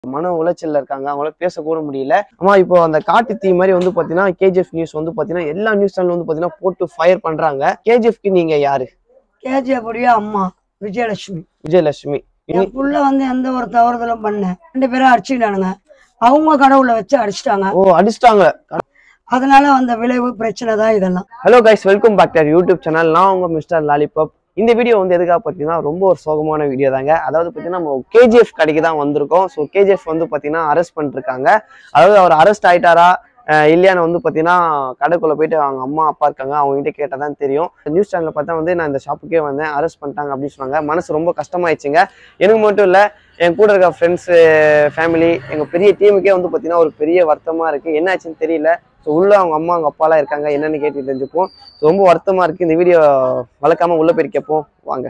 மன உளைச்சல்ல இருக்காங்க அவங்களால பேசக்கூட முடியல ஆமா இப்போ அந்த காட்டு தீ மாதிரி வந்து பாத்தீங்கன்னா கேஜிஎஃப் நியூஸ் வந்து பாத்தீங்கன்னா எல்லா நியூஸ் சேனல் வந்து பாத்தீங்கன்னா போட்டு ஃபயர் பண்றாங்க கேஜிஎஃப்க்கு நீங்க யாரு கேஜிஎஃப் உடைய அம்மா விஜயலட்சுமி விஜயலட்சுமி இனி- என் புள்ள வந்து எந்த ஒரு தவறுதலும் பண்ண ரெண்டு பேரும் அடிச்சுக்கிட்டானுங்க அவங்க கடவுளை வச்சு அடிச்சிட்டாங்க ஓ அடிச்சிட்டாங்க அதனால வந்த விளைவு பிரச்சனை தான் இதெல்லாம் hello guys welcome back to YouTube channel நான் உங்க மிஸ்டர் லாலிபாப் இந்த வீடியோ வந்து எதுக்காக பார்த்தீங்கன்னா ரொம்ப ஒரு சோகமான வீடியோ தாங்க அதாவது பார்த்தீங்கன்னா நம்ம கேஜிஎஃப் கடைக்கு தான் வந்திருக்கோம் ஸோ கேஜிஎஃப் வந்து பார்த்தீங்கன்னா அரெஸ்ட் பண்ணிருக்காங்க அதாவது அவர் அரெஸ்ட் ஆயிட்டாரா அஹ் இல்லையான்னு வந்து பார்த்தீங்கன்னா கடைக்குள்ள போயிட்டு அவங்க அம்மா அப்பா இருக்காங்க அவங்க கிட்ட கேட்டால் தான் தெரியும் நியூஸ் சேனலில் பார்த்தா வந்து நான் இந்த ஷாப்புக்கே வந்தேன் அரெஸ்ட் பண்ணிட்டாங்க அப்படின்னு சொன்னாங்க மனசு ரொம்ப கஷ்டமாயிடுச்சுங்க எனக்கு மட்டும் இல்லை என் கூட இருக்க ஃப்ரெண்ட்ஸு ஃபேமிலி எங்கள் பெரிய டீமுக்கே வந்து பார்த்தீங்கன்னா ஒரு பெரிய வருத்தமாக இருக்குது என்ன ஆச்சுன்னு தெரியல ஸோ உள்ள அவங்க அம்மா அவங்க அப்பாலாம் இருக்காங்க என்னன்னு கேட்டு தெரிஞ்சுப்போம் So, ரொம்ப வருத்தமா இருக்கு இந்த வீடியோ வளர்க்காம உள்ள போய் கேட்போம் வாங்க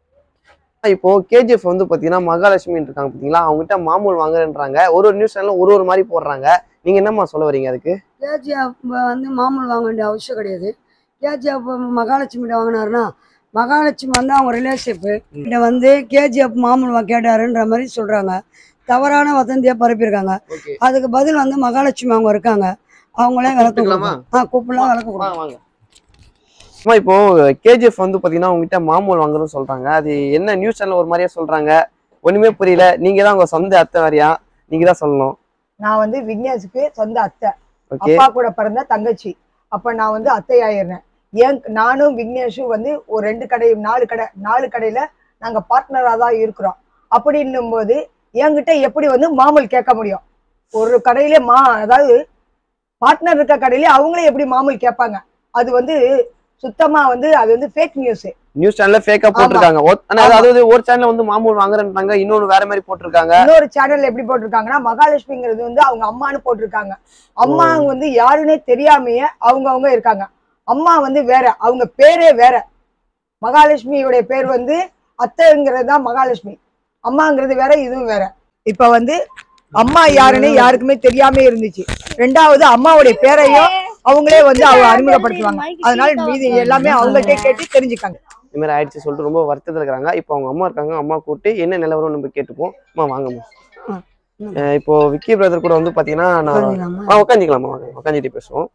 இப்போ கேஜிஎஃப் வந்து பாத்தீங்கன்னா மகாலட்சுமி இருக்காங்க பாத்தீங்களா அவங்ககிட்ட மாமூல் வாங்குறேன்றாங்க ஒரு ஒரு நியூஸ் சேனலும் ஒரு ஒரு மாதிரி போடுறாங்க நீங்க என்னம்மா சொல்ல வரீங்க அதுக்கு கேஜிஎஃப் வந்து மாமூல் வாங்க வேண்டிய அவசியம் கிடையாது கேஜிஎஃப் மகாலட்சுமிகிட்ட வாங்கினாருன்னா மகாலட்சுமி வந்து அவங்க ரிலேஷிப்பு கிட்ட வந்து கேஜிஎஃப் மாமூல் வா- கேட்டாருன்ற மாதிரி சொல்றாங்க தவறான வதந்தியை பரப்பியிருக்காங்க ஓகே அதுக்கு பதில் வந்து மகாலட்சுமி அவங்க இருக்காங்க அவங்களே விளக்கம் கூப்பிட்டுக்கலாமா? கொடுப்பாங்க. ஆ கூப்பிடலாம் விளக்கம் கொடுப்பாங்க வாங்க அம்மா இப்போ கேஜிஎஃப் வந்து பாத்தீங்கன்னா உங்ககிட்ட மாமூல் வாங்குறோம்னு சொல்றாங்க அது என்ன நியூஸ் சேனல் ஒரு மாதிரியே சொல்றாங்க ஒண்ணுமே புரியல நீங்க தான் உங்க சொந்த அத்தை வரியா நீங்க தான் சொல்லணும் நான் வந்து விக்னேஷுக்கு சொந்த அத்தை ஓகே அப்பா கூட பிறந்த தங்கச்சி அப்ப நான் வந்து அத்தை ஆயிடுறேன் ஏன் நானும் விக்னேஷும் வந்து ஒரு ரெண்டு கடை நாலு கடை நாலு கடையில நாங்க பார்ட்னரா தான் இருக்கிறோம் அப்படின்னும் போது என்கிட்ட எப்படி வந்து மாமூல் கேட்க முடியும் ஒரு கடையில மா அதாவது பார்ட்னர் இருக்க கடையில அவங்களே எப்படி மாமூல் கேட்பாங்க அது வந்து சுத்தமா வந்து அது வந்து ஃபேக் நியூஸ் நியூஸ் சேனல்ல ஃபேக்கா போட்டிருக்காங்க ஒரு- ஆனா ஆமா. அதாவது ஒரு சேனல்ல வந்து மாமூல் வாங்குறேன்றாங்க இன்னொன்னு வேற மாதிரி போட்டிருக்காங்க இன்னொரு சேனல் எப்படி போட்டிருக்காங்கன்னா மகாலட்சுமிங்கிறது வந்து அவங்க அம்மான்னு போட்டிருக்காங்க அம்மா வந்து யாருன்னே தெரியாமையே அவங்க அவங்க இருக்காங்க அம்மா வந்து வேற அவங்க பேரே வேற மகாலட்சுமியோட பேர் வந்து அத்தைங்கிறது தான் மகாலட்சுமி அம்மாங்கிறது வேற இதுவும் வேற இப்ப வந்து அம்மா யாருன்னு யாருக்குமே தெரியாம இருந்துச்சு ரெண்டாவது அம்மாவுடைய பேரையும் அவங்களே வந்து அவங்க அறிமுகப்படுத்துவாங்க அதனால மீதி எல்லாமே அவங்கள்ட்ட கேட்டு தெரிஞ்சுக்காங்க இந்த மாதிரி ஆயிடுச்சு சொல்லிட்டு ரொம்ப வருத்தத்தில் இருக்கிறாங்க இப்போ அவங்க அம்மா இருக்காங்க அம்மா கூப்பிட்டு என்ன நிலவரம் நம்ம கேட்டுப்போம் அம்மா வாங்கம்மா ம், ம். அஹ் இப்போ விக்கி பிரதர் கூட வந்து பாத்தீங்கன்னா நான் உட்காந்துக்கலாமா? ஆ உட்காந்துக்கலாமா வாங்க உட்காந்துட்டு பேசுவோம்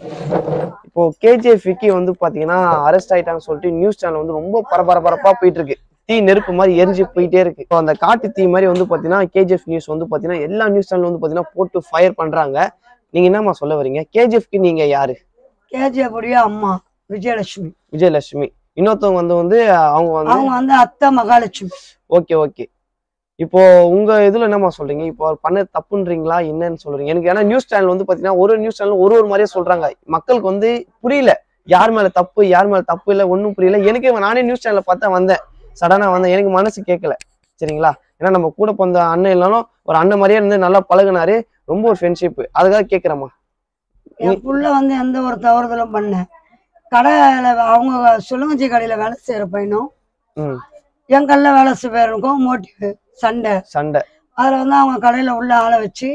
இப்போ கேஜிஎஃப் விக்கி வந்து பாத்தீங்கன்னா அரெஸ்ட் ஆயிட்டாங்கன்னு சொல்லிட்டு நியூஸ் சேனல் வந்து ரொம்ப பரபரப்பரப்பா போயிட்டு இருக்கு தீ நெருப்பு மாதிரி எரிஞ்சு போயிட்டே இருக்கு இப்போ அந்த காட்டு தீ மாதிரி வந்து பாத்தீங்கன்னா கேஜிஎஃப் நியூஸ் வந்து பாத்தீங்கன்னா எல்லா நியூஸ் சேனல் வந்து பாத்தீங்கன்னா போட்டு ஃபயர் பண்றாங்க நீங்க என்னம்மா சொல்ல வரீங்க கேஜிஎஃப்க்கு நீங்க யாரு கேஜிஎஃப் உடைய அம்மா விஜயலட்சுமி விஜயலட்சுமி இன்னொருத்தவங்க வந்து வந்து அவங்க வந்து அவங்க வந்து அத்தை மகாலட்சுமி ஓகே ஓகே இப்போ உங்க இதுல என்னம்மா சொல்றீங்க இப்போ அவர் பண்ண தப்புன்றீங்களா என்னன்னு சொல்றீங்க எனக்கு ஏன்னா நியூஸ் சேனல் வந்து பாத்தீங்கன்னா ஒரு நியூஸ் சேனல் ஒரு ஒரு மாதிரியே சொல்றாங்க மக்களுக்கு வந்து புரியல யார் மேல தப்பு யார் மேல தப்பு இல்ல ஒன்றும் புரியல எனக்கு நானே நியூஸ் சேனல்ல பார்த்தா வந்தேன் சடனா வந்தேன் எனக்கு மனசு கேட்கல சரிங்களா ஏன்னா நம்ம கூட பிறந்த அண்ணன் இல்லைனாலும் ஒரு அண்ணன் மாதிரியே இருந்து நல்லா பழகுனாரு ரொம்ப ஒரு ஃப்ரெண்ட்ஷிப் அதுக்காக கேட்குறேம்மா என் புள்ள வந்து எந்த ஒரு தவறுதலும் பண்ண கடையில அவங்க சுலுங்கச்சி கடையில வேலை செய்யற பையனும் ம் என் கல்ல வேலை செய்யறதுக்கும் மோட்டிவ் சண்டை சண்டை அதுல வந்து அவங்க கடையில உள்ள ஆளை வச்சு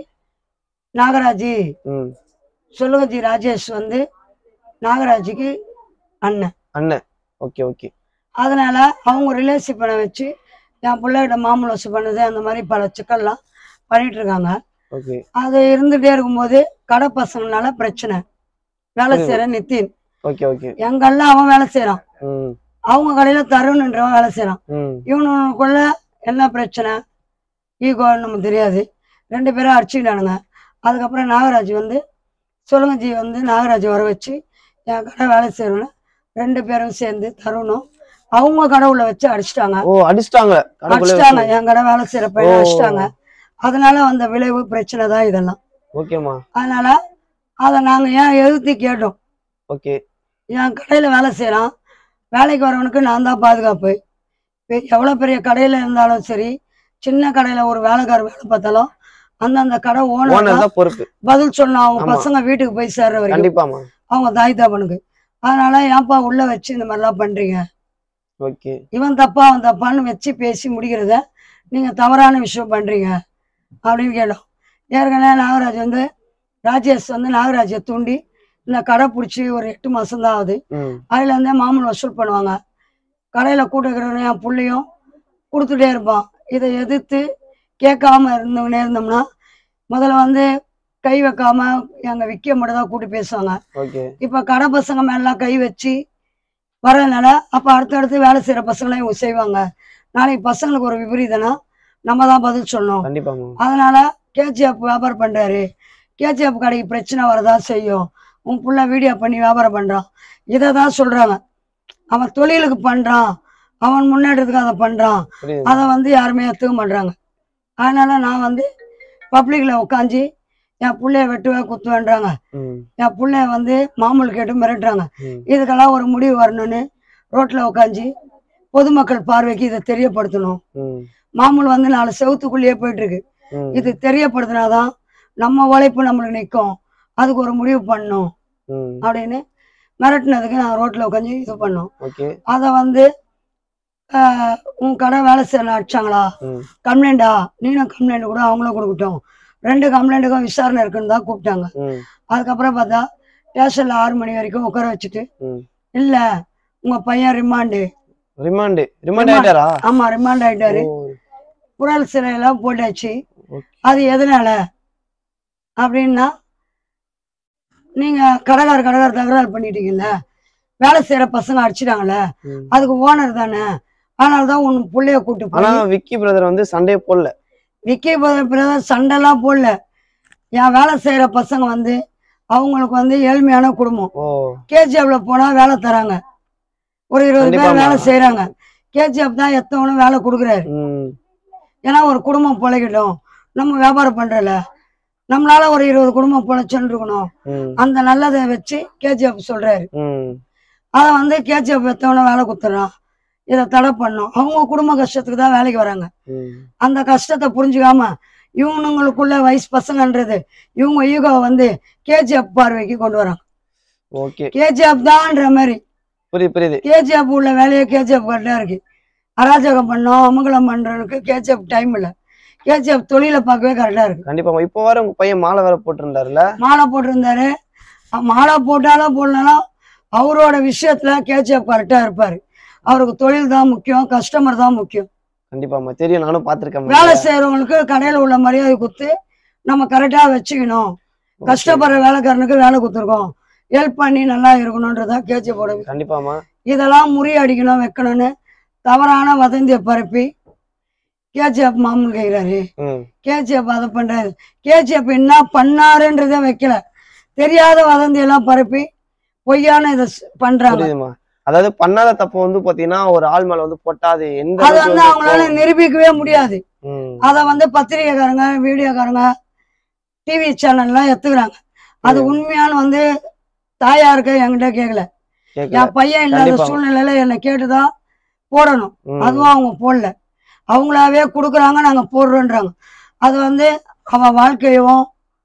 நாகராஜி ம் சுலுங்கச்சி ராஜேஷ் வந்து நாகராஜுக்கு அண்ணன் அண்ணன் ஓகே ஓகே அதனால அவங்க ரிலேஷிப்பனை வச்சு என் பிள்ளைகிட்ட மாமூல் வசூல் பண்ணது அந்த மாதிரி பல சிக்கல்லாம் பண்ணிட்டு இருக்காங்க ஓகே அது இருந்துட்டே இருக்கும்போது கடை பசங்கனால பிரச்சனை வேலை புரியுது. செய்யற நித்தின் ஓகே ஓகே எங்கெல்லாம் அவன் வேலை செய்யறான் ம் அவங்க கடையில தருணுன்றவன் வேலை செய்யறான் ம் இவனுக்குள்ள என்ன பிரச்சனை ஈகோன்னு நமக்கு தெரியாது ரெண்டு பேரும் அடிச்சுக்கிட்டானுங்க அதுக்கப்புறம் நாகராஜ் வந்து சுலங்கஜி வந்து நாகராஜ் வர வச்சு என் கடை வேலை செய்யணும்னு ரெண்டு பேரும் சேர்ந்து தருணும் அவங்க கடவுளை வச்சு அடிச்சிட்டாங்க ஓ அடிச்சிட்டாங்க கடைக்குள்ளே அடிச்சிட்டாங்க என் கடை வேலை செய்யற பையன் ஓ. அடிச்சிட்டாங்க அதனால வந்த விளைவு பிரச்சனை தான் இதெல்லாம் ஓகேம்மா அதனால அதை நாங்க ஏன் எதிர்த்து கேட்டோம் ஓகே என் கடையில வேலை செய்யறான் வேலைக்கு வரவனுக்கு நான் தான் பாதுகாப்பு பெ- எவ்வளவு பெரிய கடையில இருந்தாலும் சரி சின்ன கடையில ஒரு வேலைக்காரர் வேலை பார்த்தாலும் அந்தந்த கடை ஓனர் ஓனர் தான் பொறுப்பு பதில் சொல்லணும் அவங்க ஆமா. பசங்க வீட்டுக்கு போய் சேர்ற வரைக்கும் கண்டிப்பாமா அவங்க தாய் தாப்பனுக்கு அதனால ஏன்பா உள்ள வச்சு இந்த மாதிரிலாம் பண்றீங்க ஓகே இவன் தப்பா அவன் தப்பான்னு வச்சு பேசி முடிக்கிறத நீங்க தவறான விஷயம் பண்றீங்க அப்படின்னு கேட்டோம் ஏற்கனவே நாகராஜ் வந்து ராஜேஷ் வந்து நாகராஜை தூண்டி இந்த கடை பிடிச்சி ஒரு எட்டு மாசம் தான் ஆகுது ம் அதுல இருந்தே மாமூல் வசூல் பண்ணுவாங்க கடையில கூட்டுக்கிறவன் என் புள்ளையும் கொடுத்துட்டே இருப்பான் இதை எதிர்த்து கேட்காம இருந்தவனே இருந்தோம்னா முதல்ல வந்து கை வைக்காம எங்க விக்கிய மட்டும் தான் கூட்டி பேசுவாங்க ஓகே இப்ப கடை பசங்க மேலாம் கை வச்சு வரதுனால அப்ப அடுத்தடுத்து வேலை செய்யற பசங்களாம் இவங்க செய்வாங்க நாளைக்கு பசங்களுக்கு ஒரு விபரீதம்னா நம்ம தான் பதில் சொல்லணும் கண்டிப்பாமா அதனால கேஜிஎஃப் வியாபாரம் பண்றாரு கேஜிஎஃப் கடைக்கு பிரச்சனை வரதா செய்யும் உன் புள்ள வீடியோ பண்ணி வியாபாரம் பண்றான் இதை தான் சொல்றாங்க அவன் தொழிலுக்கு பண்றான் அவன் முன்னேற்றத்துக்கு அதை பண்றான் புரியுது அதை வந்து யாருமே எடுத்துக்க மாட்றாங்க அதனால நான் வந்து பப்ளிக்ல உட்காந்து என் புள்ளைய வெட்டுவேன் குத்துவேன்றாங்க ம் என் புள்ளைய வந்து மாமூல் கேட்டு மிரட்டுறாங்க ம் இதுக்கெல்லாம் ஒரு முடிவு வரணும்னு ரோட்ல உட்காந்து பொதுமக்கள் பார்வைக்கு இதை தெரியப்படுத்தணும் ம் மாமூல் வந்து நாலு செவத்துக்குள்ளேயே போயிட்டு இருக்கு ம் இது தெரியப்படுத்தினாதான் நம்ம உழைப்பு நம்மளுக்கு நிற்கும் அதுக்கு ஒரு முடிவு பண்ணணும் ம் அப்படின்னு மிரட்டினதுக்கு நான் ரோட்ல உட்காந்து இது பண்ணோம் ஓகே அதை வந்து ஆஹ், உன் கடை வேலை செய்யலாம் அடிச்சாங்களா ம் கம்ப்ளைண்டா நீனும் கம்ப்ளைண்ட் கூட அவங்களும் கொடுக்கட்டும் ரெண்டு கம்ப்ளைண்ட்டுக்கும் விசாரணை இருக்குன்னு தான் கூப்பிட்டாங்க ம் அதுக்கப்புறம் பார்த்தா ஸ்டேஷன்ல ஆறு மணி வரைக்கும் உட்கார வச்சுட்டு ம் இல்ல உங்க பையன் ரிமாண்டு ரிமாண்டு ரிமாண்ட் Remand. ஆயிட்டாரா ஆமா ரிமாண்ட் ஆயிட்டாரு ஓ, புழல் சிலையெல்லாம் போட்டாச்சு ஓகே. அது எதனால அப்படின்னா நீங்க கடைக்கார கடைக்கார தகராறு பண்ணிட்டீங்கல்ல வேலை செய்யற பசங்க அடிச்சிட்டாங்கல்ல ம். அதுக்கு ஓனர் தானே அதனால தான் உன் புள்ளைய கூட்டு ஆனா போய் விக்கி பிரதர் வந்து சண்டே போடல விக்கி பிரதர் சண்டைலாம் போடல என் வேலை செய்யற பசங்க வந்து அவங்களுக்கு வந்து ஏழ்மையான குடும்பம் ஓ கேஜிஎஃப்ல போனா வேலை தராங்க ஒரு இருபது பேர் கண்டிப்பாம்மா. வேலை செய்யறாங்க கேஜிஎஃப் தான் எத்தவனும் வேலை கொடுக்குறாரு ம் ஏன்னா ஒரு குடும்பம் பிழைக்கட்டும் நம்ம வியாபாரம் பண்றல நம்மளால ஒரு இருபது குடும்பம் பிழைச்சுன்னு இருக்கணும் ம் அந்த நல்லதை வச்சு கேஜிஎஃப் சொல்றாரு ம் அதை வந்து கேஜிஎஃப் எத்தவன வேலை கொடுத்துட்றான் இதை தடை பண்ணும் அவங்க குடும்ப கஷ்டத்துக்கு தான் வேலைக்கு வராங்க ம் அந்த கஷ்டத்தை புரிஞ்சுக்காம இவனுங்களுக்குள்ள வயசு பசங்கன்றது இவங்க ஈகோ வந்து கேஜிஎஃப் பார்வைக்கு கொண்டு வராங்க ஓகே கேஜிஎஃப் தான்ற மாதிரி புரியுது புரியுது கேஜிஎஃப் உள்ள வேலையே கேஜிஎஃப் கரெக்டாக இருக்கு அராஜகம் பண்ணோம் அமங்கலம் பண்றதுக்கு கேஜிஎஃப் டைம் இல்லை கேஜிஎஃப் தொழிலை பார்க்கவே கரெக்டாக இருக்கு கண்டிப்பா இப்போ வர உங்க பையன் மாலை வேற போட்டிருந்தாருல மாலை போட்டிருந்தாரு அ- மாலை போட்டாலும் போடலாம் அவரோட விஷயத்துல கேஜிஎஃப் கரெக்டாக இருப்பாரு அவருக்கு தொழில் தான் முக்கியம் கஸ்டமர் தான் முக்கியம் கண்டிப்பாமா தெரியும் நானும் பாத்திருக்கேன் வேலை செய்யறவங்களுக்கு கடையில் உள்ள மரியாதை கொடுத்து நம்ம கரெக்டாக வச்சுக்கணும் கஷ்டப்படுற வேலைக்காரனுக்கு வேலை கொடுத்துருக்கோம் ஹெல்ப் பண்ணி நல்லா இருக்கணுன்றதா கேஜிஎஃபோட கண்டிப்பாமா இதெல்லாம் முறியடிக்கணும் வைக்கணும்னு தவறான வதந்தியை பரப்பி கேஜிஎஃப் மாமூல் கேட்கிறாரு ம் கேஜிஎஃப் அதை பண்றாரு கேஜிஎஃப் என்ன பண்ணாருன்றதை வைக்கல தெரியாத வதந்தியெல்லாம் பரப்பி பொய்யான இதை ஸ்- பண்றாங்க புரியுதுமா அதாவது பண்ணாத தப்பு வந்து பாத்தீங்கன்னா ஒரு ஆள் மேல வந்து போட்டா அது எந்த அதை அளவுக்கு வந்து வந்து அவங்களால கோவம். நிரூபிக்கவே முடியாது ம் அதை வந்து பத்திரிகைக்காரங்க வீடியோக்காரங்க டிவி சேனல்லாம் எடுத்துக்கிறாங்க அது ம். உண்மையான வந்து தாயாருக்கு என்கிட்ட கேட்கல கேட்கல என் பையன் இல்லாத கண்டிப்பா. சூழ்நிலையில என்னை கேட்டுதான் போடணும் ம். அதுவும் அவங்க போடல அவங்களாவே கொடுக்குறாங்க நாங்க போடுறோன்றாங்க அது வந்து அவன் வாழ்க்கையும்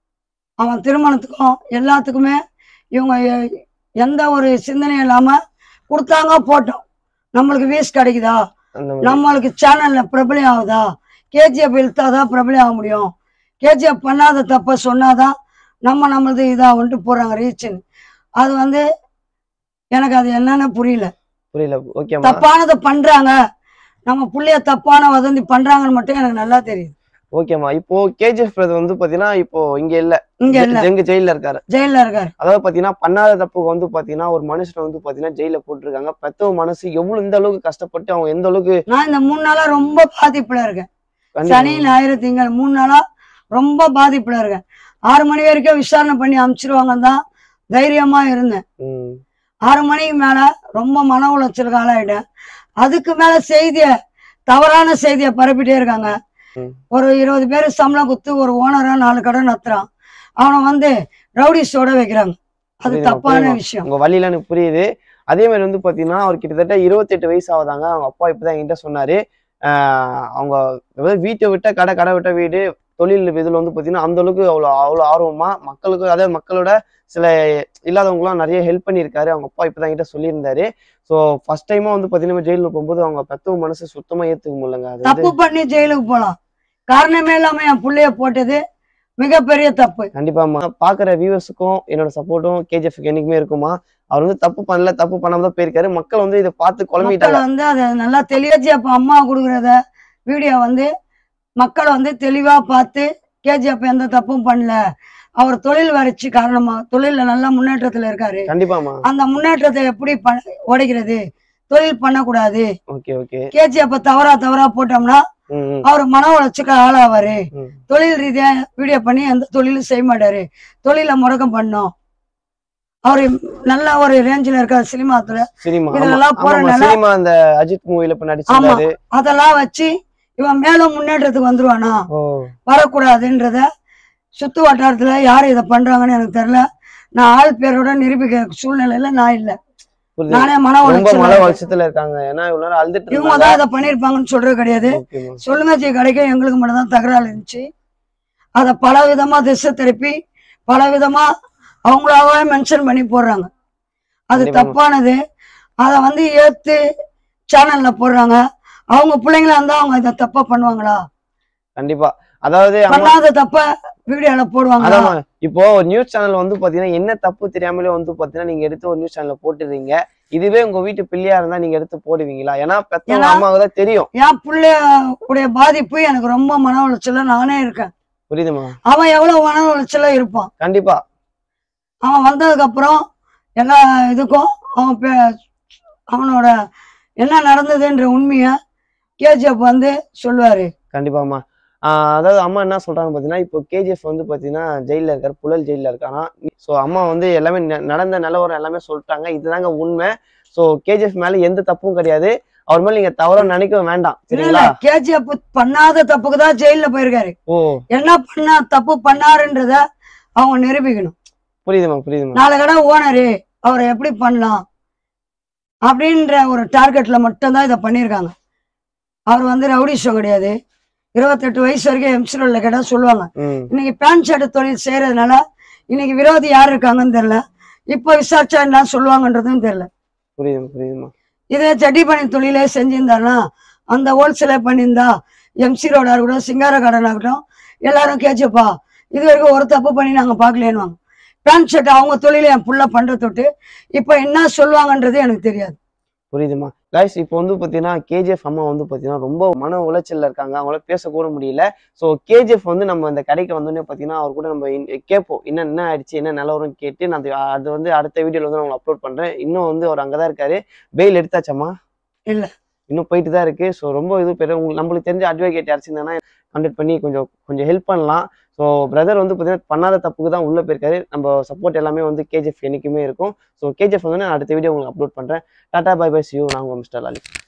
அவன் திருமணத்துக்கும் எல்லாத்துக்குமே இவங்க எ- எந்த ஒரு சிந்தனையும் இல்லாம கொடுத்தாங்க போட்டோம் நம்மளுக்கு வீஸ் கிடைக்குதா அந்த மாதிரி. நம்மளுக்கு சேனல்ல பிரபலம் ஆகுதா கேஜிஎஃப் இழுத்தாதான் பிரபலம் ஆக முடியும் கேஜிஎஃப் பண்ணாத தப்ப சொன்னாதான் நம்ம நம்மளது இதாகுன்ட்டு போறாங்க ரீச்சுன்னு அது வந்து எனக்கு அது என்னன்னு புரியல புரியல ஓகேமா தப்பானதை பண்றாங்க நம்ம புள்ளைய தப்பான வதந்தி பண்றாங்கன்னு மட்டும் எனக்கு நல்லா தெரியுது ஓகேமா இப்போ கேஜிஎஃப் பிரதர் வந்து பாத்தீங்கன்னா இப்போ இங்க இல்ல இங்க இல்ல எங்க ஜெயில இருக்காரு ஜெயில இருக்காரு அதாவது பாத்தீங்கன்னா பண்ணாத தப்புக்கு வந்து பாத்தீங்கன்னா ஒரு மனுஷனை வந்து பாத்தீங்கன்னா ஜெயில போட்டிருக்காங்க பெத்தவ மனசு எவ்வளவு இந்த அளவுக்கு கஷ்டப்பட்டு அவங்க எந்த அளவுக்கு நான் இந்த மூணு நாளா ரொம்ப பாதிப்புல இருக்கேன் கண்டிப்பா- சனி ஞாயிறு திங்கள் மூணு நாளா ரொம்ப பாதிப்புல இருக்கேன் ஆறு மணி வரைக்கும் விசாரணை பண்ணி அனுப்பிச்சிருவாங்கன்னு தான் தைரியமா இருந்தேன் ம், ஆறு மணிக்கு மேல ரொம்ப மன உளைச்சலுக்கு ஆளாயிட்டேன் அதுக்கு மேல செய்திய தவறான செய்தியை பரப்பிட்டே இருக்காங்க ம். ஒரு இருபது பேர் சம்பளம் குத்து ஒரு ஓனரா நாலு கடை நடத்துறான் அவனை வந்து ரவுடிஸோட வைக்கிறாங்க அது புரியுதுமா, தப்பான புரியுதுமா. விஷயம் உங்க வழியில எனக்கு புரியுது அதே மாதிரி வந்து பாத்தீங்கன்னா அவர் கிட்டத்தட்ட இருபத்தெட்டு வயசு ஆகுதாங்க அவங்க அப்பா இப்பதான் என்கிட்ட சொன்னாரு ஆஹ் அவங்க அதாவது வீட்டை விட்ட கடை கடை விட்ட வீடு தொழில் இதுல வந்து பாத்தீங்கன்னா அந்த அளவுக்கு அவ்வளோ அவ்வளோ ஆர்வமா மக்களுக்கு அதாவது மக்களோட சில இல்லாதவங்களாம் நிறைய ஹெல்ப் பண்ணியிருக்காரு அவங்க அப்பா இப்பதான் என்கிட்ட சொல்லியிருந்தாரு ஸோ ஃபர்ஸ்ட் டைமா வந்து பாத்தீங்கன்னா ஜெயிலில் போகும்போது அவங்க பெத்தவங்க மனசு சுத்தமா ஏத்துக்க முடியலங்க அது வந்து தப்பு பண்ணி ஜெயிலுக்கு போலாம் காரணமே இல்லாம என் புள்ளைய போட்டது மிகப்பெரிய தப்பு கண்டிப்பாமா பாக்குற வியூவர்ஸுக்கும் என்னோட சப்போர்ட்டும் கேஜிஎஃப்க்கு என்னைக்குமே இருக்குமா அவர் வந்து தப்பு பண்ணல தப்பு பண்ணாம தான் போயிருக்காரு மக்கள் வந்து இதை பார்த்து குழம்பிட்டாங்க மக்கள் வந்து அதை நல்லா தெளிவாச்சு அப்ப அம்மா கொடுக்குறத வீடியோ வந்து மக்களை வந்து தெளிவா பார்த்து கேஜிஎஃப் எந்த தப்பும் பண்ணல அவர் தொழில் வறட்சி காரணமா தொழில்ல நல்ல முன்னேற்றத்துல இருக்காரு கண்டிப்பாமா அந்த முன்னேற்றத்தை எப்படி ப- உடைக்கிறது தொழில் பண்ணக்கூடாது ஓகே ஓகே கேஜிஎஃப் தவறா தவறா போட்டோம்னா ம் ம், அவர் மன உளைச்சுக்கு ஆளாவாரு ம். தொழில் ரீதியா வீடியோ பண்ணி எந்த தொழிலும் செய்ய மாட்டாரு தொழில முடக்கம் பண்ணோம் அவரு நல்ல ஒரு ரேஞ்சில இருக்காரு சினிமாத்துல சினிமா இதுலலாம் ஆமா, ஆமா, போறனால- சினிமா அந்த அஜித் மூவில இப்ப நடிச்சிருந்தாரு அதெல்லாம் வச்சு இவன் மேலும் முன்னேற்றத்துக்கு வந்துருவானா ஓ வரக்கூடாதுன்றத சுத்து வட்டாரத்துல யார் இதை பண்றாங்கன்னு எனக்கு தெரியல நான் ஆள் பேரோட நிரூபிக்க சூழ்நிலையில நான் இல்ல புரியுது நானே மன ரொம்ப உளைச்சல் மன வருஷத்துல இருக்காங்க ஏன்னா இவ்வளவு நேரம் அழுதுட்டு இவங்க இருந்தாங்க தான் இதை பண்ணிருப்பாங்கன்னு சொல்றது கிடையாது ஓகேமா சொல்லுங்க ஜி கிடைக்கும் எங்களுக்கு மட்டும் தான் தகராறு இருந்துச்சு அதை பல விதமா திசை திருப்பி பல விதமா அவங்களாவே மென்ஷன் பண்ணி போடுறாங்க அது கண்டிப்பா. தப்பானது அதை வந்து ஏத்து சேனல்ல போடுறாங்க அவங்க பிள்ளைங்களா இருந்தா அவங்க இதை தப்பா பண்ணுவாங்களா கண்டிப்பா அதாவது அம்மா பண்ணாத தப்ப வீடியோல போடுவாங்களா அதாம்மா இப்போ நியூஸ் சேனல் வந்து பாத்தீங்கன்னா என்ன தப்பு தெரியாமலே வந்து பாத்தீங்கன்னா நீங்க எடுத்து ஒரு நியூஸ் சேனல்ல போட்டுறீங்க இதுவே உங்க வீட்டு பிள்ளையா இருந்தா நீங்க எடுத்து போடுவீங்களா ஏன்னா பெத்தவங்க ஏன்னா- அம்மாவுக்கு தான் தெரியும் என் பிள்ளைய உடைய பாதிப்பு எனக்கு ரொம்ப மன உளைச்சல நானே இருக்கேன் புரியுதுமா அவன் எவ்வளவு மன உளைச்சல இருப்பான் கண்டிப்பா அவன் வந்ததுக்கு அப்புறம் எல்லா இதுக்கும் அவன் பே- அவனோட என்ன நடந்ததுன்ற உண்மைய கேஜிஎஃப் வந்து சொல்லுவாரு கண்டிப்பாமா ஆஹ் அதாவது அம்மா என்ன சொல்றாங்க பாத்தீங்கன்னா இப்போ கேஜிஎஃப் வந்து பாத்தீங்கன்னா ஜெயில இருக்காரு புழல் ஜெயில இருக்கானா ஸோ அம்மா வந்து எல்லாமே ந- நடந்த நிலவரம் எல்லாமே சொல்லிட்டாங்க இதுதாங்க உண்மை ஸோ கேஜிஎஃப் மேல எந்த தப்பும் கிடையாது அவர் மேல நீங்க தவறா நினைக்க வேண்டாம் இல்ல சரிங்களா கேஜிஎஃப் பண்ணாத தப்புக்கு தான் ஜெயில போயிருக்காரு ஓ என்ன பண்ணா தப்பு பண்ணாருன்றத அவங்க நிரூபிக்கணும் புரியுதுமா புரியுதுமா நாளை கடை ஓனரு அவரை எப்படி பண்ணலாம் அப்படின்ற ஒரு டார்கெட்ல மட்டும்தான் இதை பண்ணியிருக்காங்க அவர் வந்து ரவுடி ஷோ கிடையாது இருபத்தெட்டு வயசு வரைக்கும் எம்சிரோல கேட்டால் சொல்லுவாங்க ம் இன்னைக்கு பேண்ட் ஷர்ட் தொழில் செய்யறதுனால இன்னைக்கு விரோதி யார் இருக்காங்கன்னு தெரியல இப்போ விசாரிச்சா என்ன சொல்லுவாங்கன்றதும் தெரியல புரியுதுமா புரியுதுமா இதே சட்டி பணி தொழிலே செஞ்சிருந்தாருன்னா அந்த ஹோல்சேலே பண்ணியிருந்தா எம்சி ரோடா இருக்கட்டும் சிங்கார கார்டன் ஆகட்டும் எல்லாரும் கேச்சுப்பா இது வரைக்கும் ஒரு தப்பு பண்ணி நாங்கள் பார்க்கலேன்னுவாங்க பேண்ட் ஷர்ட் அவங்க தொழிலை என் புள்ள பண்ற தொட்டு இப்போ என்ன சொல்லுவாங்கன்றது எனக்கு தெரியாது புரியுதுமா கைஸ் இப்போ வந்து பார்த்தீங்கன்னா கேஜிஎஃப் அம்மா வந்து பார்த்தீங்கன்னா ரொம்ப மன உளைச்சல்ல இருக்காங்க அவங்களால பேசக்கூட முடியல ஸோ கேஜிஎஃப் வந்து நம்ம இந்த கடைக்கு வந்தோடனே பார்த்தீங்கன்னா அவர் கூட நம்ம இன்- கேட்போம் என்ன என்ன ஆயிடுச்சு என்ன நிலவரம் கேட்டு நான் அது- அது வந்து அடுத்த வீடியோல வந்து நான் அப்லோட் பண்றேன் இன்னும் வந்து அவர் அங்கே தான் இருக்காரு பெயில் எடுத்தாச்சாம்மா இல்ல. இன்னும் போயிட்டு தான் இருக்கு ஸோ ரொம்ப இது பெரிய உங்களுக்கு நம்மளுக்கு தெரிஞ்ச அட்வொகேட் யாராச்சும் கான்டாக்ட் பண்ணி கொஞ்சம் கொஞ்சம் ஹெல்ப் பண்ணலாம் ஸோ பிரதர் வந்து பார்த்தீங்கன்னா பண்ணாத தப்புக்கு தான் உள்ள போயிருக்காரு நம்ம சப்போர்ட் எல்லாமே வந்து கேஜிஎஃப் என்னைக்குமே இருக்கும் ஸோ கேஜிஎஃப் வந்து நான் அடுத்த வீடியோ உங்களுக்கு அப்லோட் பண்றேன் டாடா பை பை சியூ நான் உங்கள் மிஸ்டர் லாலி